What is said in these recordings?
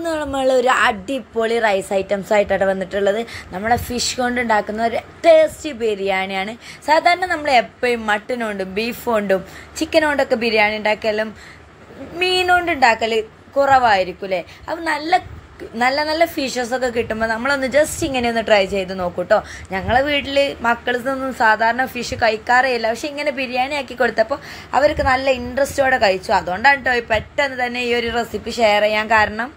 നമ്മൾ ഒരു അടിപൊളി റൈസ് ഐറ്റംസ് ആയിട്ടാണ് വന്നിട്ടുള്ളത് നമ്മളെ ഫിഷ് കൊണ്ട് ഉണ്ടാക്കുന്ന ഒരു ടേസ്റ്റി ബിരിയാണിയാണ് സാധാരണ നമ്മൾ എപ്പോഴും മട്ടൻ കൊണ്ടും ബീഫ് കൊണ്ടും ചിക്കൻ കൊണ്ടൊക്കെ ബിരിയാണി ഉണ്ടാക്കിയാലും മീൻ കൊണ്ട് ഉണ്ടാക്കൽ കുറവായിരിക്കും അല്ലേ അപ്പം നല്ല നല്ല നല്ല ഫിഷസ് ഒക്കെ കിട്ടുമ്പോൾ നമ്മളൊന്ന് ജസ്റ്റ് ഇങ്ങനെ ഒന്ന് ട്രൈ ചെയ്ത് നോക്കൂ കേട്ടോ ഞങ്ങളെ വീട്ടിൽ മക്കൾക്കൊന്നും സാധാരണ ഫിഷ് കഴിക്കാറേ ഇല്ല പക്ഷെ ഇങ്ങനെ ബിരിയാണി ആക്കി കൊടുത്തപ്പോൾ അവർക്ക് നല്ല ഇൻട്രസ്റ്റോടെ കഴിച്ചു അതുകൊണ്ടാണ് കേട്ടോ പെട്ടെന്ന് തന്നെ ഈ ഒരു റെസിപ്പി ഷെയർ ചെയ്യാൻ കാരണം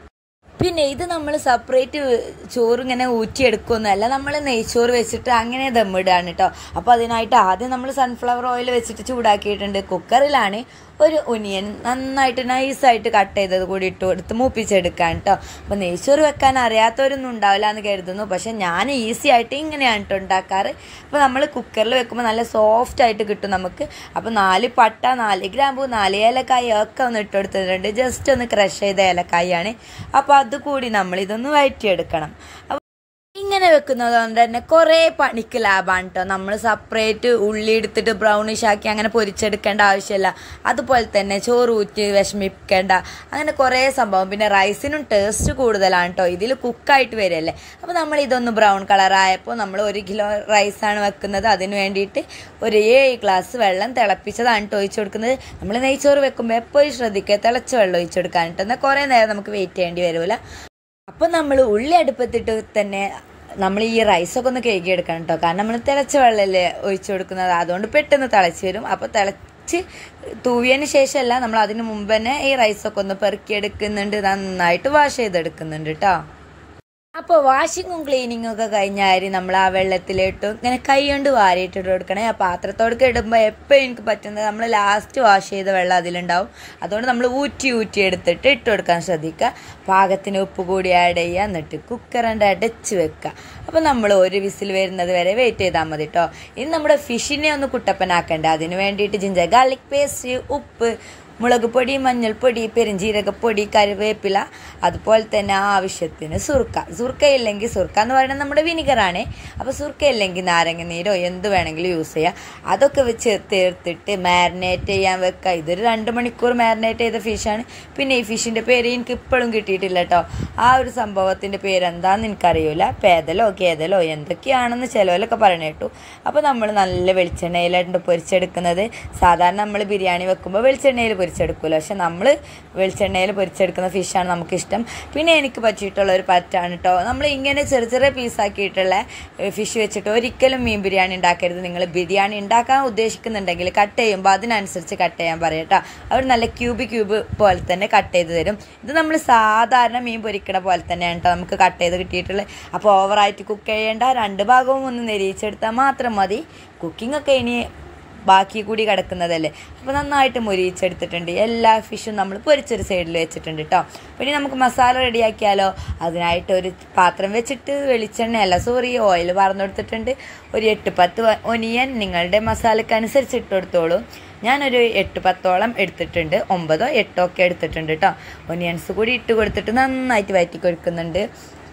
പിന്നെ ഇത് നമ്മൾ സെപ്പറേറ്റ് ചോറ് ഇങ്ങനെ ഊറ്റിയെടുക്കുകയൊന്നുമല്ല നമ്മൾ നെയ്ച്ചോറ് വെച്ചിട്ട് അങ്ങനെ ദമ്മിടുകയാണ് കേട്ടോ അപ്പോൾ അതിനായിട്ട് ആദ്യം നമ്മൾ സൺഫ്ലവർ ഓയിൽ വെച്ചിട്ട് ചൂടാക്കിയിട്ടുണ്ട് കുക്കറിലാണ് ഒരു ഒനിയൻ നന്നായിട്ട് നൈസായിട്ട് കട്ട് ചെയ്തത് കൂടി ഇട്ട് കൊടുത്ത് മൂപ്പിച്ചെടുക്കാൻ കേട്ടോ അപ്പോൾ നെയ്ച്ചോറ് വെക്കാൻ അറിയാത്തവരൊന്നും ഉണ്ടാവില്ല എന്ന് കരുതുന്നു പക്ഷേ ഞാൻ ഈസി ആയിട്ട് ഇങ്ങനെയാണ് കേട്ടോ ഉണ്ടാക്കാറ് അപ്പോൾ നമ്മൾ കുക്കറിൽ വെക്കുമ്പോൾ നല്ല സോഫ്റ്റ് ആയിട്ട് കിട്ടും നമുക്ക് അപ്പോൾ നാല് പട്ട നാല് ഗ്രാമ്പു നാല് ഏലക്കായ ഒക്കെ ഒന്ന് ഇട്ട് കൊടുത്തിട്ടുണ്ട് ജസ്റ്റ് ഒന്ന് ക്രഷ് ചെയ്ത ഏലക്കായാണ് അപ്പോൾ അതുകൂടി നമ്മൾ ഇതൊന്ന് വഴറ്റിയെടുക്കണം അപ്പോൾ ഇങ്ങനെ വെക്കുന്നത് കൊണ്ട് തന്നെ കുറേ പണിക്ക് ലാഭമാണ് കേട്ടോ നമ്മൾ സെപ്പറേറ്റ് ഉള്ളി എടുത്തിട്ട് ബ്രൗണിഷ് ആക്കി അങ്ങനെ പൊരിച്ചെടുക്കേണ്ട ആവശ്യമില്ല അതുപോലെ തന്നെ ചോറ് ഊറ്റി വിഷമിക്കേണ്ട അങ്ങനെ കുറേ സംഭവം പിന്നെ റൈസിനും ടേസ്റ്റ് കൂടുതലാണ് കേട്ടോ ഇതിൽ കുക്കായിട്ട് വരികയല്ലേ അപ്പോൾ നമ്മൾ ഇതൊന്ന് ബ്രൗൺ കളറായപ്പോൾ നമ്മൾ ഒരു കിലോ റൈസാണ് വെക്കുന്നത് അതിന് വേണ്ടിയിട്ട് ഒരു ഏഴ് ഗ്ലാസ് വെള്ളം തിളപ്പിച്ചതാണ് കേട്ടോ ഒഴിച്ചു കൊടുക്കുന്നത് നമ്മൾ നെയ്ച്ചോറ് വെക്കുമ്പോൾ എപ്പോഴും ശ്രദ്ധിക്കുക തിളച്ച വെള്ളം ഒഴിച്ചു കൊടുക്കാൻ കേട്ടോ എന്നാൽ കുറേ നേരം നമുക്ക് വെയിറ്റ് ചെയ്യേണ്ടി വരില്ല അപ്പം നമ്മൾ ഉള്ളി അടുപ്പത്തിട്ട് തന്നെ നമ്മൾ ഈ റൈസൊക്കെ ഒന്ന് കഴുകിയെടുക്കണം കേട്ടോ കാരണം നമ്മൾ തിളച്ച വെള്ളമല്ലേ ഒഴിച്ചു കൊടുക്കുന്നത് അതുകൊണ്ട് പെട്ടെന്ന് തിളച്ച് വരും അപ്പോൾ തിളച്ച് തൂവിയതിന് ശേഷമല്ല നമ്മൾ അതിന് മുമ്പ് തന്നെ ഈ റൈസൊക്കെ ഒന്ന് പെറുക്കിയെടുക്കുന്നുണ്ട് നന്നായിട്ട് വാഷ് ചെയ്തെടുക്കുന്നുണ്ട് കേട്ടോ അപ്പോൾ വാഷിങ്ങും ക്ലീനിങ്ങും ഒക്കെ കഴിഞ്ഞാൽ നമ്മൾ ആ വെള്ളത്തിലിട്ട് ഇങ്ങനെ കൈ കൊണ്ട് വാരിയിട്ടിട്ട് കൊടുക്കണേ ആ പാത്രത്തോടൊക്കെ ഇടുമ്പോൾ എപ്പോഴും എനിക്ക് പറ്റുന്നത് നമ്മൾ ലാസ്റ്റ് വാഷ് ചെയ്ത വെള്ളം അതിലുണ്ടാവും അതുകൊണ്ട് നമ്മൾ ഊറ്റി ഊറ്റി എടുത്തിട്ട് ഇട്ട് കൊടുക്കാൻ ശ്രദ്ധിക്കുക പാകത്തിന് ഉപ്പ് കൂടി ആഡ് ചെയ്യുക എന്നിട്ട് കുക്കറിൻ്റെ അടച്ച് വെക്കുക അപ്പോൾ നമ്മൾ ഒരു വിസിൽ വരുന്നത് വരെ വെയിറ്റ് ചെയ്താൽ മതി കേട്ടോ ഇനി നമ്മുടെ ഫിഷിനെ ഒന്ന് കുട്ടപ്പനാക്കണ്ട അതിന് വേണ്ടിയിട്ട് ജിഞ്ചർ ഗാർലിക് പേസ്റ്റ് ഉപ്പ് മുളക് പൊടി മഞ്ഞൾപ്പൊടി പെരുംജീരകപ്പൊടി കറിവേപ്പില അതുപോലെ തന്നെ ആവശ്യത്തിന് സുർക്ക സുർക്ക ഇല്ലെങ്കിൽ സുർക്ക എന്ന് പറയുന്നത് നമ്മുടെ വിനിഗറാണ് അപ്പോൾ സുർക്ക ഇല്ലെങ്കിൽ നാരങ്ങ നീരോ എന്ത് വേണമെങ്കിലും യൂസ് ചെയ്യാം അതൊക്കെ വെച്ച് തീർത്തിട്ട് മാരിനേറ്റ് ചെയ്യാൻ വെക്കുക ഇതൊരു രണ്ട് മണിക്കൂർ മാരിനേറ്റ് ചെയ്ത ഫിഷാണ് പിന്നെ ഈ ഫിഷിൻ്റെ പേര് എനിക്ക് ഇപ്പോഴും കിട്ടിയിട്ടില്ല കേട്ടോ ആ ഒരു സംഭവത്തിൻ്റെ പേര് എന്താണെന്ന് എനിക്കറിയില്ല പേതലോ കേതലോ എന്തൊക്കെയാണെന്ന് ചിലവരൊക്കെ പറയണ കേട്ടു അപ്പോൾ നമ്മൾ നല്ല വെളിച്ചെണ്ണയിലായിട്ട് പൊരിച്ചെടുക്കുന്നത് സാധാരണ നമ്മൾ ബിരിയാണി വെക്കുമ്പോൾ വെളിച്ചെണ്ണയിൽ പൊരിച്ചെടുക്കുമല്ലോ പക്ഷെ നമ്മൾ വെളിച്ചെണ്ണയിൽ പൊരിച്ചെടുക്കുന്ന ഫിഷാണ് നമുക്കിഷ്ടം പിന്നെ എനിക്ക് പറ്റിയിട്ടുള്ള ഒരു പറ്റാണ് കേട്ടോ നമ്മൾ ഇങ്ങനെ ചെറിയ ചെറിയ പീസാക്കിയിട്ടുള്ള ഫിഷ് വെച്ചിട്ട് ഒരിക്കലും മീൻ ബിരിയാണി ഉണ്ടാക്കരുത് നിങ്ങൾ ബിരിയാണി ഉണ്ടാക്കാൻ ഉദ്ദേശിക്കുന്നുണ്ടെങ്കിൽ കട്ട് ചെയ്യുമ്പോൾ അതിനനുസരിച്ച് കട്ട് ചെയ്യാൻ പറയും കേട്ടോ അവർ നല്ല ക്യൂബ് ക്യൂബ് പോലെ തന്നെ കട്ട് ചെയ്ത് തരും ഇത് നമ്മൾ സാധാരണ മീൻ പൊരിക്കണ പോലെ തന്നെയാണ് കേട്ടോ നമുക്ക് കട്ട് ചെയ്ത് കിട്ടിയിട്ടുള്ളത് അപ്പോൾ ഓവറായിട്ട് കുക്ക് ചെയ്യേണ്ട രണ്ട് ഭാഗവും ഒന്ന് നെരിയിച്ചെടുത്താൽ മാത്രം മതി കുക്കിംഗ് ഒക്കെ ഇനി ബാക്കി കൂടി കിടക്കുന്നതല്ലേ അപ്പോൾ നന്നായിട്ട് മുരിയിച്ചെടുത്തിട്ടുണ്ട് എല്ലാ ഫിഷും നമ്മൾ പൊരിച്ചൊരു സൈഡിൽ വെച്ചിട്ടുണ്ട് കേട്ടോ പിന്നെ നമുക്ക് മസാല റെഡിയാക്കിയാലോ അതിനായിട്ട് ഒരു പാത്രം വെച്ചിട്ട് വെളിച്ചെണ്ണ അല്ല സോറി ഓയിൽ പറഞ്ഞു കൊടുത്തിട്ടുണ്ട് ഒരു എട്ട് പത്ത് ഒനിയൻ നിങ്ങളുടെ മസാലയ്ക്ക് അനുസരിച്ച് ഇട്ട് കൊടുത്തോളൂ ഞാനൊരു എട്ട് പത്തോളം എടുത്തിട്ടുണ്ട് ഒമ്പതോ എട്ടോ ഒക്കെ എടുത്തിട്ടുണ്ട് കേട്ടോ ഒനിയൻസ് കൂടി ഇട്ട് കൊടുത്തിട്ട് നന്നായിട്ട് വയറ്റി കൊടുക്കുന്നുണ്ട്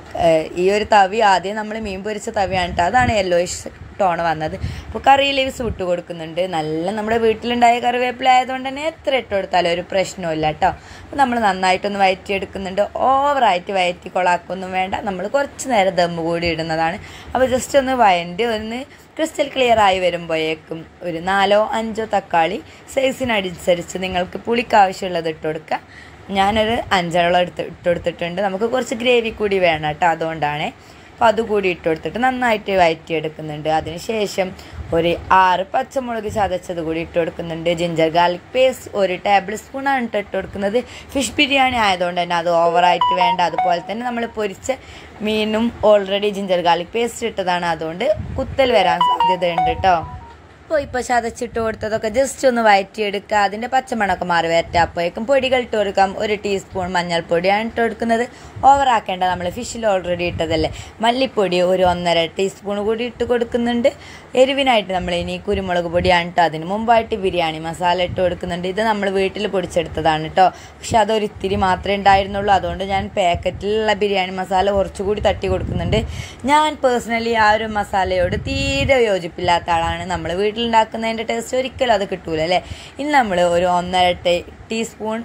ഈ ഒരു തവി ആദ്യം നമ്മൾ മീൻ പൊരിച്ച തവിയാണ് കേട്ടോ അതാണ് യെല്ലോയിഷ് ടോൺ വന്നത് അപ്പോൾ കറി ലീവ്സ് വിട്ട് കൊടുക്കുന്നുണ്ട് നല്ല നമ്മുടെ വീട്ടിലുണ്ടായ കറിവേപ്പില ആയതുകൊണ്ട് തന്നെ എത്ര ഇട്ട് കൊടുത്താലും ഒരു പ്രശ്നമില്ല കേട്ടോ അപ്പോൾ നമ്മൾ നന്നായിട്ടൊന്ന് വയറ്റിയെടുക്കുന്നുണ്ട് ഓവറായിട്ട് വയറ്റി കൊളാക്കൊന്നും വേണ്ട നമ്മൾ കുറച്ച് നേരം ദമ്മ് കൂടി ഇടുന്നതാണ് അപ്പോൾ ജസ്റ്റ് ഒന്ന് വയൻ്റെ ഒന്ന് ക്രിസ്റ്റൽ ക്ലിയർ ആയി വരുമ്പോഴേക്കും ഒരു നാലോ അഞ്ചോ തക്കാളി സൈസിനനുസരിച്ച് നിങ്ങൾക്ക് പുളിക്ക് ആവശ്യമുള്ളത് ഇട്ട് കൊടുക്കുക ഞാനൊരു അഞ്ചോളം എടുത്ത് ഇട്ട് കൊടുത്തിട്ടുണ്ട് നമുക്ക് കുറച്ച് ഗ്രേവി കൂടി വേണം കേട്ടോ അതുകൊണ്ടാണ് അപ്പോൾ അതുകൂടി ഇട്ട് കൊടുത്തിട്ട് നന്നായിട്ട് വയറ്റിയെടുക്കുന്നുണ്ട് അതിനുശേഷം ഒരു ആറ് പച്ചമുളക് ചതച്ചത് കൂടി ഇട്ട് കൊടുക്കുന്നുണ്ട് ജിഞ്ചർ ഗാർലിക് പേസ്റ്റ് ഒരു ടേബിൾ സ്പൂണാണ് ഇട്ട് ഇട്ട് കൊടുക്കുന്നത് ഫിഷ് ബിരിയാണി ആയതുകൊണ്ട് തന്നെ അത് ഓവറായിട്ട് വേണ്ട അതുപോലെ തന്നെ നമ്മൾ പൊരിച്ച മീനും ഓൾറെഡി ജിഞ്ചർ ഗാർലിക് പേസ്റ്റ് ഇട്ടതാണ് അതുകൊണ്ട് കുത്തൽ വരാൻ സാധ്യതയുണ്ട് കേട്ടോ അപ്പോൾ ഇപ്പോൾ ചതച്ചിട്ട് കൊടുത്തതൊക്കെ ജസ്റ്റ് ഒന്ന് വയറ്റിയെടുക്കുക അതിൻ്റെ പച്ചമണമൊക്കെ മാറി വരട്ടെ അപ്പോഴേക്കും പൊടികൾ ഇട്ട് കൊടുക്കാം ഒരു ടീസ്പൂൺ മഞ്ഞൾപ്പൊടിയാണ് ഇട്ട് കൊടുക്കുന്നത് ഓവറാക്കേണ്ട നമ്മൾ ഫിഷിൽ ഓൾറെഡി ഇട്ടതല്ലേ മല്ലിപ്പൊടി ഒരു ഒന്നര ടീസ്പൂൺ കൂടി ഇട്ട് കൊടുക്കുന്നുണ്ട് എരിവിനായിട്ട് നമ്മൾ ഇനി കുരുമുളക് പൊടിയാണ് കേട്ടോ അതിന് മുമ്പായിട്ട് ബിരിയാണി മസാല ഇട്ട് കൊടുക്കുന്നുണ്ട് ഇത് നമ്മൾ വീട്ടിൽ പൊടിച്ചെടുത്തതാണ് കേട്ടോ പക്ഷെ അതൊരു ഇത്തിരി മാത്രമേ ഉണ്ടായിരുന്നുള്ളൂ അതുകൊണ്ട് ഞാൻ പാക്കറ്റിലുള്ള ബിരിയാണി മസാല കുറച്ചുകൂടി തട്ടി കൊടുക്കുന്നുണ്ട് ഞാൻ പേഴ്സണലി ആ ഒരു മസാലയോട് തീരെ യോജിപ്പില്ലാത്ത ആളാണ് നമ്മൾ വീട്ടിലുണ്ടാക്കുന്നതിൻ്റെ ടേസ്റ്റ് ഒരിക്കലും അത് കിട്ടൂല അല്ലേ ഇനി നമ്മൾ ഒരു ഒന്നര ടീ ടീസ്പൂൺ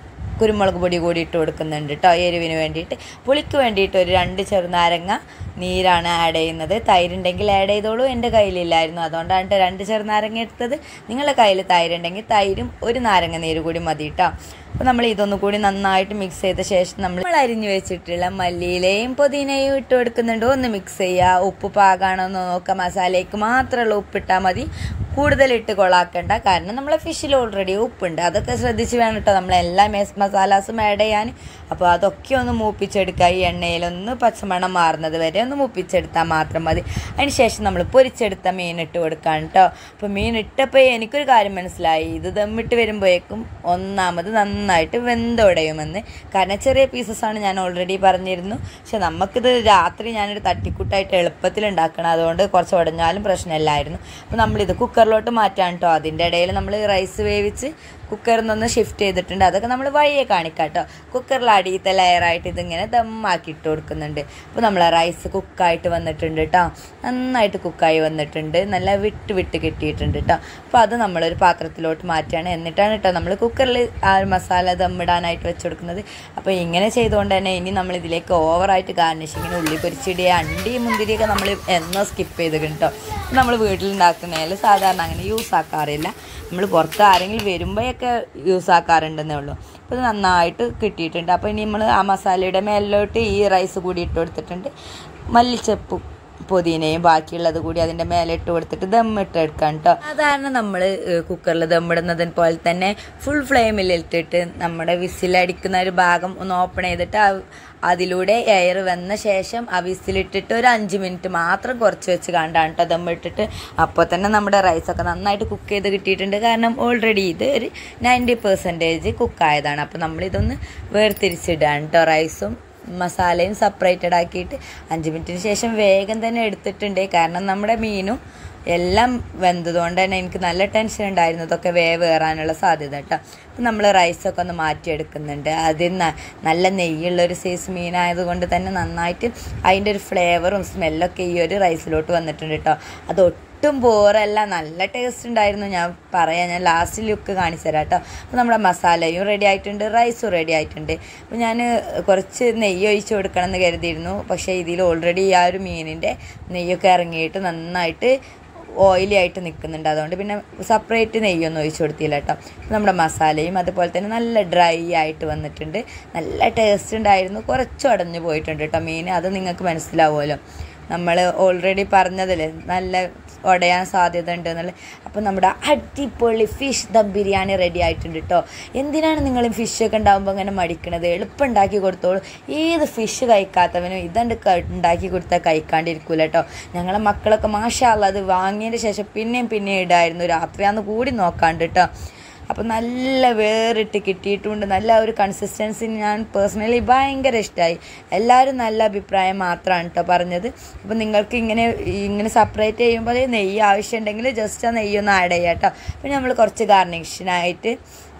കുരുമുളക് പൊടി കൂടി ഇട്ട് കൊടുക്കുന്നുണ്ട് കേട്ടോ എരിവിന് വേണ്ടിയിട്ട് പുളിക്ക് വേണ്ടിയിട്ട് ഒരു രണ്ട് ചെറുനാരങ്ങ നീരാണ് ആഡ് ചെയ്യുന്നത് തൈരുണ്ടെങ്കിൽ ആഡ് ചെയ്തോളൂ എൻ്റെ കയ്യിലില്ലായിരുന്നു അതുകൊണ്ടാണ് ട്ടോ രണ്ട് ചെറുനാരങ്ങ എടുത്തത് നിങ്ങളുടെ കയ്യിൽ തൈരുണ്ടെങ്കിൽ തൈരും ഒരു നാരങ്ങ നീര് കൂടി മതി കേട്ടോ അപ്പോൾ നമ്മൾ ഇതൊന്നും കൂടി നന്നായിട്ട് മിക്സ് ചെയ്ത ശേഷം നമ്മൾ അരിഞ്ഞു വെച്ചിട്ടുള്ള മല്ലിയിലയും പുതിനയും ഇട്ട് കൊടുക്കുന്നുണ്ട് ഒന്ന് മിക്സ് ചെയ്യുക ഉപ്പ് പാകാണോ എന്ന് നോക്കുക മസാലയ്ക്ക് മാത്രമുള്ള ഉപ്പിട്ടാൽ മതി കൂടുതലിട്ട് കൊളാക്കണ്ട കാരണം നമ്മളെ ഫിഷിൽ ഓൾറെഡി ഉപ്പുണ്ട് അതൊക്കെ ശ്രദ്ധിച്ച് വേണം കേട്ടോ നമ്മൾ എല്ലാ മെസ് മസാലാസും ആഡ് ചെയ്യാൻ അപ്പോൾ അതൊക്കെ ഒന്ന് മൂപ്പിച്ചെടുക്കുക ഈ എണ്ണയിലൊന്ന് പച്ചമണം മാറുന്നത് വരെ ഒന്ന് മൂപ്പിച്ചെടുത്താൽ മാത്രം മതി അതിന് ശേഷം നമ്മൾ പൊരിച്ചെടുത്ത മീൻ ഇട്ട് കൊടുക്കുകയാണ് കേട്ടോ അപ്പോൾ മീൻ ഇട്ടപ്പോൾ എനിക്കൊരു കാര്യം മനസ്സിലായി ഇത് ദമ്മിട്ട് വരുമ്പോഴേക്കും ഒന്നാമത് നന്നായിട്ട് വെന്തുടയുമെന്ന് കാരണം ചെറിയ പീസസാണ് ഞാൻ ഓൾറെഡി പറഞ്ഞിരുന്നു പക്ഷെ നമുക്കിത് രാത്രി ഞാനൊരു തട്ടിക്കൂട്ടായിട്ട് എളുപ്പത്തിൽ ഉണ്ടാക്കണം അതുകൊണ്ട് കുറച്ച് ഉടഞ്ഞാലും പ്രശ്നമില്ലായിരുന്നു അപ്പോൾ നമ്മളിത് കുക്കറിലോട്ട് മാറ്റാൻ കേട്ടോ അതിൻ്റെ ഇടയിൽ നമ്മൾ റൈസ് വേവിച്ച് കുക്കറിൽ നിന്നൊന്ന് ഷിഫ്റ്റ് ചെയ്തിട്ടുണ്ട് അതൊക്കെ നമ്മൾ വഴിയെ കാണിക്കാം കേട്ടോ കുക്കറിൽ അടിയത്തെ ലെയറായിട്ട് ഇതിങ്ങനെ ദമ്മാക്കി ഇട്ട് കൊടുക്കുന്നുണ്ട് അപ്പോൾ നമ്മൾ റൈസ് കുക്കായിട്ട് വന്നിട്ടുണ്ട് കേട്ടോ നന്നായിട്ട് കുക്കായി വന്നിട്ടുണ്ട് നല്ല വിട്ട് വിട്ട് കിട്ടിയിട്ടുണ്ട് കേട്ടോ അപ്പോൾ അത് നമ്മളൊരു പാത്രത്തിലോട്ട് മാറ്റുകയാണ് എന്നിട്ടാണ് കേട്ടോ നമ്മൾ കുക്കറിൽ ആ ഒരു മസാല ദമ്മിടാനായിട്ട് വെച്ച് കൊടുക്കുന്നത് അപ്പോൾ ഇങ്ങനെ ചെയ്തുകൊണ്ട് തന്നെ ഇനി നമ്മൾ ഇതിലേക്ക് ഓവറായിട്ട് ഗാർണിഷിങ്ങിന് ഉള്ളി പൊരിച്ചിടിയ അണ്ടി മുന്തിരിയൊക്കെ നമ്മൾ എന്നോ സ്കിപ്പ് ചെയ്ത് കേട്ടോ നമ്മൾ വീട്ടിലുണ്ടാക്കുന്നതിൽ സാധാരണ അങ്ങനെ യൂസ് ആക്കാറില്ല നമ്മൾ പുറത്ത് ആരെങ്കിലും വരുമ്പോഴൊക്കെ യൂസ് ആക്കാറുണ്ടെന്നേ ഉള്ളൂ അപ്പോൾ ഇത് നന്നായിട്ട് കിട്ടിയിട്ടുണ്ട് അപ്പോൾ ഇനി നമ്മൾ ആ മസാലയുടെ മേലിലോട്ട് ഈ റൈസ് കൂടി ഇട്ട് കൊടുത്തിട്ടുണ്ട് മല്ലിച്ചപ്പ് പുതിനയും ബാക്കിയുള്ളത് കൂടി അതിൻ്റെ മേലെ ഇട്ട് കൊടുത്തിട്ട് ദമ്മിട്ട് എടുക്കാം കേട്ടോ സാധാരണ നമ്മൾ കുക്കറിൽ ദമ്മിടുന്നതിന് പോലെ തന്നെ ഫുൾ ഫ്ലെയിമിൽ ഇട്ടിട്ട് നമ്മുടെ വിസിലടിക്കുന്ന ഒരു ഭാഗം ഒന്ന് ഓപ്പൺ ചെയ്തിട്ട് ആ അതിലൂടെ എയർ വന്ന ശേഷം ആ വിസിലിട്ടിട്ട് ഒരു അഞ്ച് മിനിറ്റ് മാത്രം കുറച്ച് വെച്ച് കണ്ടാണ് കേട്ടോ ദമ്മിട്ടിട്ട് അപ്പോൾ തന്നെ നമ്മുടെ റൈസൊക്കെ നന്നായിട്ട് കുക്ക് ചെയ്ത് കിട്ടിയിട്ടുണ്ട് കാരണം ഓൾറെഡി ഇത് ഒരു നയൻറ്റി പെർസെൻറ്റേജ് കുക്കായതാണ് അപ്പോൾ നമ്മളിതൊന്ന് വേർതിരിച്ചിടാണ് കേട്ടോ റൈസും മസാലയും സെപ്പറേറ്റഡ് ആക്കിയിട്ട് അഞ്ച് മിനിറ്റിന് ശേഷം വേഗം തന്നെ എടുത്തിട്ടുണ്ട് കാരണം നമ്മുടെ മീനും എല്ലാം വെന്തതുകൊണ്ട് തന്നെ എനിക്ക് നല്ല ടെൻഷൻ ഉണ്ടായിരുന്നു ഇതൊക്കെ വേവ് കയറാനുള്ള സാധ്യത കേട്ടോ അപ്പം നമ്മൾ റൈസൊക്കെ ഒന്ന് മാറ്റിയെടുക്കുന്നുണ്ട് അതിൽ നല്ല നെയ്യുള്ള ഒരു സൈസ് മീനായതുകൊണ്ട് തന്നെ നന്നായിട്ട് അതിൻ്റെ ഒരു ഫ്ലേവറും സ്മെല്ലൊക്കെ ഈ ഒരു റൈസിലോട്ട് വന്നിട്ടുണ്ട് കേട്ടോ അത് ഒട്ടും ബോറല്ല നല്ല ടേസ്റ്റ് ഉണ്ടായിരുന്നു ഞാൻ പറയാം ഞാൻ ലാസ്റ്റ് ലുക്ക് കാണിച്ചു തരാം കേട്ടോ അപ്പോൾ നമ്മുടെ മസാലയും റെഡി ആയിട്ടുണ്ട് റൈസും റെഡി ആയിട്ടുണ്ട് അപ്പോൾ ഞാൻ കുറച്ച് നെയ്യ് ഒഴിച്ച് കൊടുക്കണം എന്ന് കരുതിയിരുന്നു പക്ഷേ ഇതിൽ ഓൾറെഡി ആ ഒരു മീനിൻ്റെ നെയ്യൊക്കെ ഇറങ്ങിയിട്ട് നന്നായിട്ട് ഓയിലി ആയിട്ട് നിൽക്കുന്നുണ്ട് അതുകൊണ്ട് പിന്നെ സെപ്പറേറ്റ് നെയ്യൊന്നും ഒഴിച്ചു കൊടുത്തില്ല കേട്ടോ നമ്മുടെ മസാലയും അതുപോലെ തന്നെ നല്ല ഡ്രൈ ആയിട്ട് വന്നിട്ടുണ്ട് നല്ല ടേസ്റ്റ് ഉണ്ടായിരുന്നു കുറച്ച് ഉടഞ്ഞു പോയിട്ടുണ്ട് കേട്ടോ മീൻ അത് നിങ്ങൾക്ക് മനസ്സിലാവുമല്ലോ നമ്മൾ ഓൾറെഡി പറഞ്ഞതില്ലേ നല്ല ഉടയാൻ സാധ്യത ഉണ്ട് എന്നുള്ളത് അപ്പോൾ നമ്മുടെ അടിപൊളി ഫിഷ് ദം ബിരിയാണി റെഡി ആയിട്ടുണ്ട് കേട്ടോ എന്തിനാണ് നിങ്ങൾ ഫിഷൊക്കെ ഉണ്ടാകുമ്പോൾ അങ്ങനെ മടിക്കണത് എളുപ്പം ഉണ്ടാക്കി കൊടുത്തോളൂ ഏത് ഫിഷ് കഴിക്കാത്തവനും ഇതണ്ട് ഉണ്ടാക്കി കൊടുത്താൽ കഴിക്കാണ്ടിരിക്കൂല കേട്ടോ ഞങ്ങളെ മക്കളൊക്കെ മാഷാല്ല അത് വാങ്ങിയതിന് ശേഷം പിന്നെയും പിന്നെയും ഇടായിരുന്നു രാത്രിയാന്ന് കൂടി നോക്കാണ്ട് കേട്ടോ അപ്പോൾ നല്ല വേറിട്ട് കിട്ടിയിട്ടുണ്ട് നല്ല ഒരു കൺസിസ്റ്റൻസി ഞാൻ പേഴ്സണലി ഭയങ്കര ഇഷ്ടമായി എല്ലാവരും നല്ല അഭിപ്രായം മാത്രമാണ് കേട്ടോ പറഞ്ഞത് അപ്പോൾ നിങ്ങൾക്ക് ഇങ്ങനെ ഇങ്ങനെ സെപ്പറേറ്റ് ചെയ്യുമ്പോൾ നെയ്യ് ആവശ്യമുണ്ടെങ്കിൽ ജസ്റ്റ് ആ നെയ്യൊന്ന് ആഡ് ചെയ്യാം കേട്ടോ പിന്നെ നമ്മൾ കുറച്ച് ഗാർണിഷിനായിട്ട്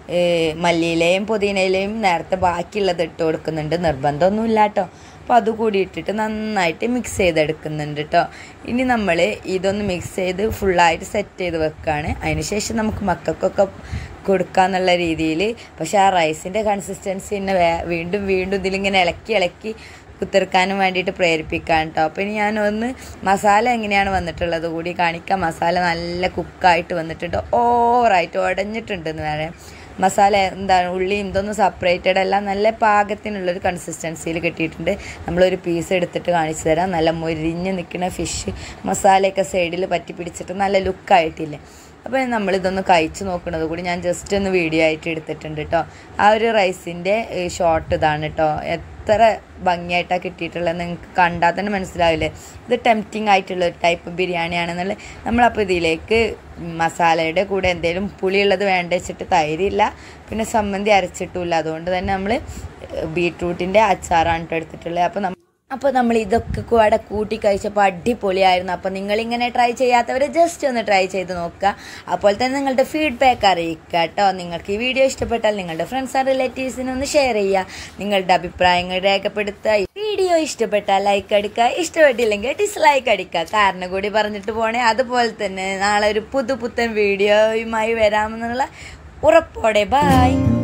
മല്ലിയിലയും പുതിനയിലയും നേരത്തെ ബാക്കിയുള്ളത് ഇട്ട് കൊടുക്കുന്നുണ്ട് നിർബന്ധമൊന്നുമില്ല കേട്ടോ അപ്പോൾ അത് കൂടി ഇട്ടിട്ട് നന്നായിട്ട് മിക്സ് ചെയ്തെടുക്കുന്നുണ്ട് കേട്ടോ ഇനി നമ്മൾ ഇതൊന്ന് മിക്സ് ചെയ്ത് ഫുള്ളായിട്ട് സെറ്റ് ചെയ്ത് വെക്കുകയാണ് അതിനുശേഷം നമുക്ക് മക്കൾക്കൊക്കെ കൊടുക്കാന്നുള്ള രീതിയിൽ പക്ഷേ ആ റൈസിൻ്റെ കൺസിസ്റ്റൻസി തന്നെ വീണ്ടും വീണ്ടും ഇതിലിങ്ങനെ ഇളക്കി ഇളക്കി കുത്തിർക്കാനും വേണ്ടിയിട്ട് പ്രേരിപ്പിക്കാൻ കേട്ടോ അപ്പോൾ ഇനി ഞാനൊന്ന് മസാല എങ്ങനെയാണ് വന്നിട്ടുള്ളത് കൂടി കാണിക്കാം മസാല നല്ല കുക്കായിട്ട് വന്നിട്ടുണ്ട് ഓവറായിട്ട് ഉടഞ്ഞിട്ടുണ്ടെന്ന് പറയാം മസാല എന്താണ് ഉള്ളിയും ഇതൊന്നും സെപ്പറേറ്റഡ് അല്ല നല്ല പാകത്തിനുള്ളൊരു കൺസിസ്റ്റൻസിയിൽ കിട്ടിയിട്ടുണ്ട് നമ്മളൊരു പീസ് എടുത്തിട്ട് കാണിച്ചു തരാം നല്ല മൊരിഞ്ഞ് നിൽക്കുന്ന ഫിഷ് മസാലയൊക്കെ സൈഡിൽ പറ്റി പിടിച്ചിട്ട് നല്ല ലുക്കായിട്ടില്ലേ അപ്പോൾ നമ്മളിതൊന്ന് കഴിച്ച് നോക്കുന്നത് കൂടി ഞാൻ ജസ്റ്റ് ഒന്ന് വീഡിയോ ആയിട്ട് എടുത്തിട്ടുണ്ട് കേട്ടോ ആ ഒരു റൈസിൻ്റെ ഷോർട്ട് ഇതാണ് കേട്ടോ എത്ര ഭംഗിയായിട്ടാണ് കിട്ടിയിട്ടുള്ളത് നിങ്ങൾക്ക് കണ്ടാൽ തന്നെ മനസ്സിലാവില്ലേ ഇത് ടെംപ്റ്റിംഗ് ആയിട്ടുള്ള ഒരു ടൈപ്പ് ബിരിയാണിയാണെന്നുള്ളത് നമ്മളപ്പോൾ ഇതിലേക്ക് മസാലയുടെ കൂടെ എന്തെങ്കിലും പുളിയുള്ളത് വേണ്ട വെച്ചിട്ട് തൈരില്ല പിന്നെ സമ്മന്തി അരച്ചിട്ടില്ല അതുകൊണ്ട് തന്നെ നമ്മൾ ബീട്രൂട്ടിൻ്റെ അച്ചാറാണ് കേട്ടോ എടുത്തിട്ടുള്ളത് അപ്പോൾ നമ്മൾ അപ്പോൾ നമ്മൾ ഇതൊക്കെ കൂടെ കൂട്ടി കഴിച്ചപ്പോൾ അടിപൊളിയായിരുന്നു അപ്പോൾ നിങ്ങളിങ്ങനെ ട്രൈ ചെയ്യാത്തവർ ജസ്റ്റ് ഒന്ന് ട്രൈ ചെയ്ത് നോക്കുക അപ്പോൾ തന്നെ നിങ്ങളുടെ ഫീഡ്ബാക്ക് അറിയിക്കുക കേട്ടോ നിങ്ങൾക്ക് ഈ വീഡിയോ ഇഷ്ടപ്പെട്ടാൽ നിങ്ങളുടെ ഫ്രണ്ട്സ് ആൻഡ് റിലേറ്റീവ്സിന് ഒന്ന് ഷെയർ ചെയ്യുക നിങ്ങളുടെ അഭിപ്രായങ്ങൾ രേഖപ്പെടുത്തുക വീഡിയോ ഇഷ്ടപ്പെട്ടാൽ ലൈക്ക് അടിക്കുക ഇഷ്ടപ്പെട്ടില്ലെങ്കിൽ ഡിസ്ലൈക്ക് അടിക്കുക കാരണം കൂടി പറഞ്ഞിട്ട് പോണേ അതുപോലെ തന്നെ നാളെ ഒരു പുതു പുത്തൻ വീഡിയോയുമായി വരാമെന്നുള്ള ഉറപ്പോടെ ബായ്